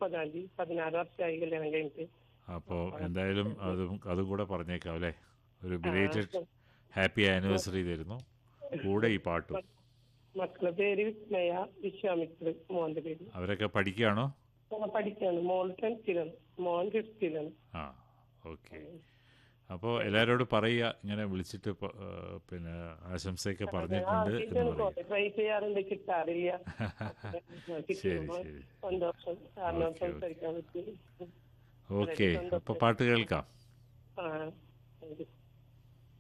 മുപ്പതാം തീയതി പതിനാറ് വർഷമായി കല്യാണം കഴിഞ്ഞിട്ട് അപ്പോൾ എന്തായാലും അതും അതും കൂടെ പറഞ്ഞേക്കാം അല്ലേ ഒരു ബിലേറ്റഡ് ഹാപ്പി ആനിവേഴ്സറി തരുന്നു കൂടെ ഈ പാട്ടും മക്കളുടെ പേര് വിസ്മയ വിശ്വാമിത്ര മോന്റെ പേര് അവരൊക്കെ പഠിക്കുകയാണോ മോൻ പഠിക്കാണ് മോൾ ടെൻത്തിലാണ് മോൻ ഫിഫ്ത്തിലാണ് ആ ഓക്കെ അപ്പോൾ എല്ലാവരോടും പറയുക ഇങ്ങനെ വിളിച്ചിട്ട് പ- ആ, പിന്നെ ആശംസയൊക്കെ പറഞ്ഞിട്ടുണ്ട് എന്ന് പറയുക ട്രൈ ചെയ്യാറുണ്ട് കിട്ടാറില്ല കിട്ടുമ്പോ ശരി. സന്തോഷം കാരണം ഓക്കേ, ഓക്കേ. സംസാരിക്കാൻ പറ്റി ഓക്കെ അപ്പോൾ പാട്ട് കേൾക്കാം ആ താങ്ക് യു